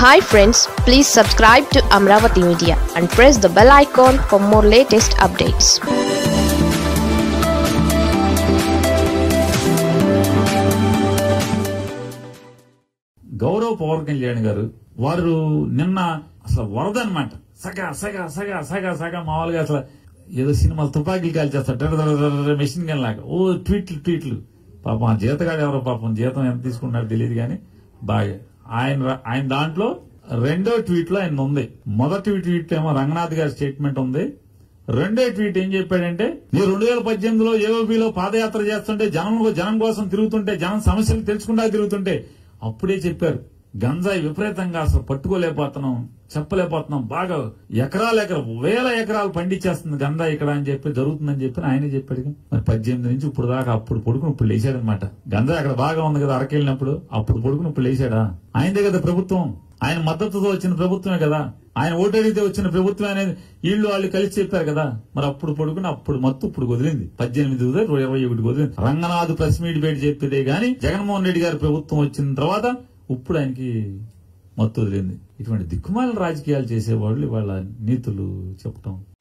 hi friends please subscribe to Amaravati media and press the bell icon for more latest updates గౌరవ్ పవన్ కళ్యాణ్ గారు వారు నిన్న అసలు వరద అనమాట సగ సగ సగ సగ సగ మామూలుగా అసలు ఏదో సినిమాలు తుపాకీలు కాల్చేస్తారు డర డర డర డర మెషిన్ గన్ లాగా ఓ ట్వీట్లు ట్వీట్లు పాపం ఆ జీతగాడు ఎవరో పాపం జీతం ఎంత తీసుకున్నారో తెలియదు కానీ బాగా ఆయన ర- ఆయన దాంట్లో రెండో ట్వీట్ లో ఆయన ఉంది మొదటి ట్వీట్ ఏమో రంగనాథ్ గారి స్టేట్మెంట్ ఉంది రెండో ట్వీట్ ఏం చెప్పాడంటే నేను రెండు వేల పద్దెనిమిదిలో ఏఓబీలో పాదయాత్ర చేస్తుంటే జనం జనం కోసం తిరుగుతుంటే జనం సమస్యలు తెలుసుకుంటా తిరుగుతుంటే అప్పుడే చెప్పారు గంజాయి విపరీతంగా అసలు పట్టుకోలేకపోతున్నాం చెప్పలేకపోతున్నాం బాగా ఎకరాలు ఎకరం వేల ఎకరాలు పండించేస్తుంది గంజాయి ఇక్కడ అని చెప్పి జరుగుతుందని చెప్పి ఆయనే చెప్పాడు మరి పద్దెనిమిది నుంచి ఇప్పుడు దాకా అప్పుడు పడుకుని ఇప్పుడు లేచాడనమాట గంజాయి అక్కడ బాగా ఉంది కదా అరకెళ్ళినప్పుడు అప్పుడు పడుకుని ఇప్పుడు లేచాడా ఆయనదే కదా ప్రభుత్వం ఆయన మద్దతుతో వచ్చిన ప్రభుత్వమే కదా ఆయన ఓటడిగితే వచ్చిన ప్రభుత్వం అనేది వీళ్ళు వాళ్ళు కలిసి చెప్పారు కదా మరి అప్పుడు పడుకుని అప్పుడు మత్తు ఇప్పుడు వదిలింది పద్దెనిమిది వదిలి ఇరవై ఒకటి వదిలింది రంగనాథ్ ప్రెస్ మీట్ పెట్టి చెప్పేదే గాని జగన్మోహన్ రెడ్డి గారి ప్రభుత్వం వచ్చిన తర్వాత ఇప్పుడు ఆయనకి మత్తు వదిలింది ఇటువంటి దిక్కుమాల రాజకీయాలు చేసేవాళ్ళు వాళ్ళ నీతులు చెప్పటం